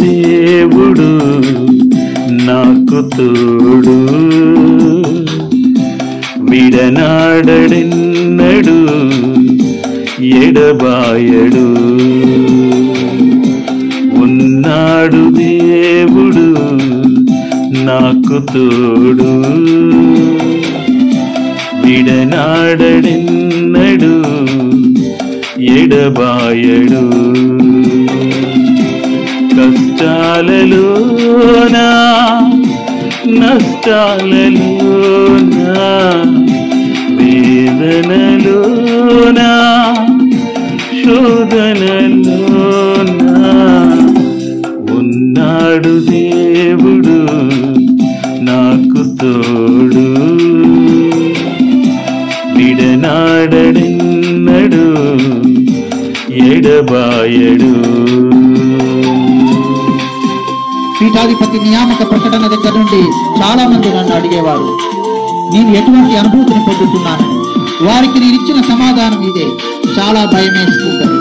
దేవుడు నాకు తోడు విడనాడెన్నడు ఎడబాయడు ఉన్నాడు దేవుడు నాకు తోడు విడనాడెన్నడు ఎడబాయడు కష్టాలలోనా నష్టాలలోనా వేదనలోనా శోధనలోనా ఉన్నాడు దేవుడు నాకు తోడు విడనాడెన్నడు ఎడబాయడు పీఠాధిపతి నియామక ప్రకటన దగ్గర నుండి చాలా మంది నన్ను అడిగేవారు నేను ఎటువంటి అనుభూతిని పొందుతున్నానని వారికి నేను ఇచ్చిన సమాధానం ఇదే చాలా భయం వేస్తుంటది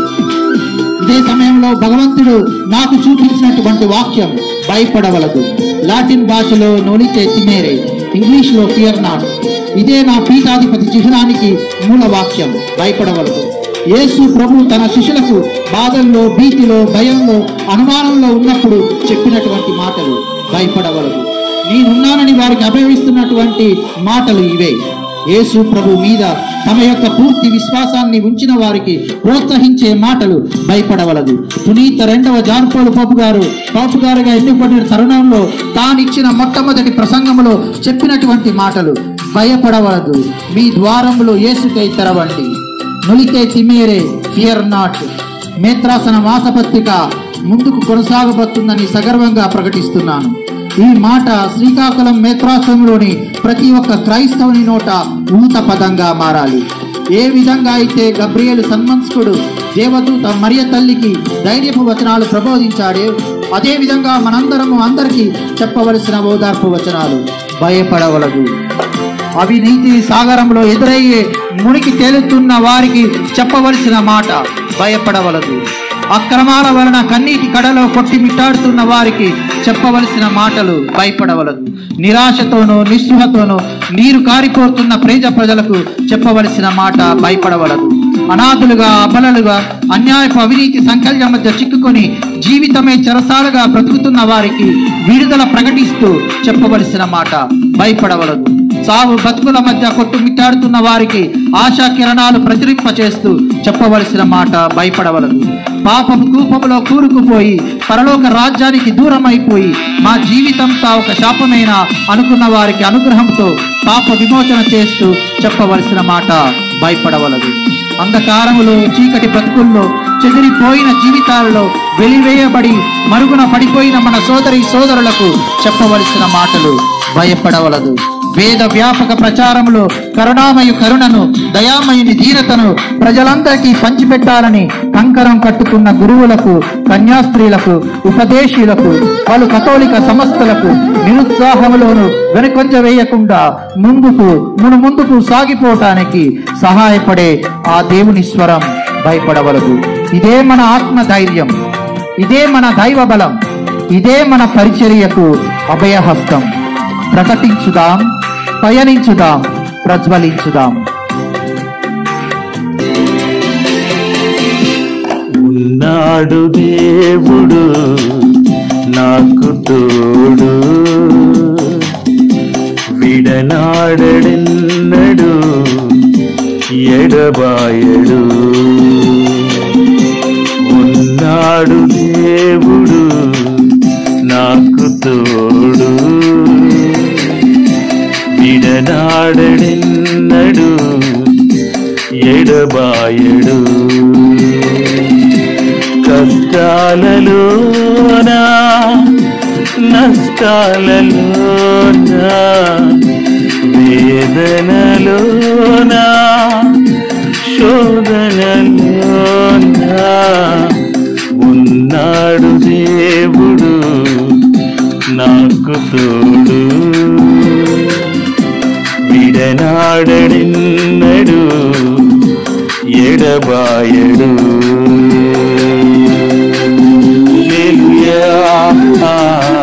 ఇదే సమయంలో భగవంతుడు నాకు చూపించినటువంటి వాక్యం భయపడవలదు లాటిన్ భాషలో నొలితే తినేరే ఇంగ్లీష్ లో ఫియర్ నాట్ ఇదే నా పీఠాధిపతి చిహ్నానికి మూల వాక్యం భయపడవలదు యేసు ప్రభు తన శిష్యులకు బాధల్లో భీతిలో భయంలో అనుమానంలో ఉన్నప్పుడు చెప్పినటువంటి మాటలు భయపడవలదు నేనున్నానని వారికి అభయమిస్తున్నటువంటి మాటలు ఇవే యేసు ప్రభు మీద తమ యొక్క పూర్తి విశ్వాసాన్ని ఉంచిన వారికి ప్రోత్సహించే మాటలు భయపడవలదు పునీత రెండవ జాన్పోలు పాపు గారు పాపు గారుగా ఎన్నుకున్న తరుణంలో తానిచ్చిన మొట్టమొదటి ప్రసంగంలో చెప్పినటువంటి మాటలు భయపడవలదు మీ ద్వారములు యేసుకై తెరవండి నులితే తిమేరే ఫియర్ నాట్ మేత్రాసన మాసపత్రిక ముందుకు కొనసాగబోతుందని సగర్వంగా ప్రకటిస్తున్నాను ఈ మాట శ్రీకాకుళం మేత్రాసనంలోని ప్రతి ఒక్క క్రైస్తవుని నోట ఊత పదంగా మారాలి ఏ విధంగా అయితే గబ్రియలు సన్మంస్కుడు దేవదూత మరియ తల్లికి ధైర్యపు వచనాలు ప్రబోధించాడే అదే విధంగా మనందరము అందరికీ చెప్పవలసిన ఓదార్పు వచనాలు భయపడవలదు అవినీతి సాగరంలో ఎదురయ్యే మునికి తేలుతున్న వారికి చెప్పవలసిన మాట భయపడవలదు అక్రమాల వలన కన్నీటి కడలో కొట్టి మిట్టాడుతున్న వారికి చెప్పవలసిన మాటలు భయపడవలదు నిరాశతోనూ నిస్పృహతోనూ నీరు కారిపోతున్న ప్రేజ ప్రజలకు చెప్పవలసిన మాట భయపడవలదు అనాథులుగా అబలలుగా అన్యాయపు అవినీతి సంకల్యం మధ్య చిక్కుకొని జీవితమే చెరసాలుగా బ్రతుకుతున్న వారికి విడుదల ప్రకటిస్తూ చెప్పవలసిన మాట భయపడవలదు సాగు బతుకుల మధ్య కొట్టుమిట్టాడుతున్న వారికి ఆశా కిరణాలు ప్రచురింపచేస్తూ చెప్పవలసిన మాట భయపడవలదు పాపపు కూపములో కూరుకుపోయి పరలోక రాజ్యానికి దూరం అయిపోయి మా జీవితంతా ఒక శాపమైన అనుకున్న వారికి అనుగ్రహంతో పాప విమోచన చేస్తూ చెప్పవలసిన మాట భయపడవలదు అంధకారములో చీకటి బ్రతుకుల్లో చెదిరిపోయిన జీవితాలలో వెలివేయబడి మరుగున పడిపోయిన మన సోదరి సోదరులకు చెప్పవలసిన మాటలు భయపడవలదు వేద వ్యాపక ప్రచారంలో కరుణామయు కరుణను దయామయుని దీనతను ప్రజలందరికీ పంచిపెట్టాలని కంకరం కట్టుకున్న గురువులకు కన్యాస్త్రీలకు ఉపదేశీలకు పలు కథోలిక సంస్థలకు నిరుత్సాహములోను వెనుకొంజ వేయకుండా ముందుకు మును ముందుకు సాగిపోవటానికి సహాయపడే ఆ దేవుని స్వరం భయపడవలదు ఇదే మన ఆత్మ ధైర్యం ఇదే మన దైవ బలం ఇదే మన పరిచర్యకు అభయహస్తం ప్రకటించుదాం పయనించుదాం ప్రజ్వలించుదాం ఉన్నాడు దేవుడు నాకు తోడు విడనాడెన్నడు ఎడబాయడు ఉన్నాడు దేవుడు నాకు తోడు విడనాడెన్నడు ఎడబాయడు కష్టాలలోనా నష్టాలలోనా వేదనలోనా శోధనలోనా ఉన్నాడు దేవుడు నాకు తోడు విడనాడెన్నడు ఎడబాయడు హల్లెలూయా ఆ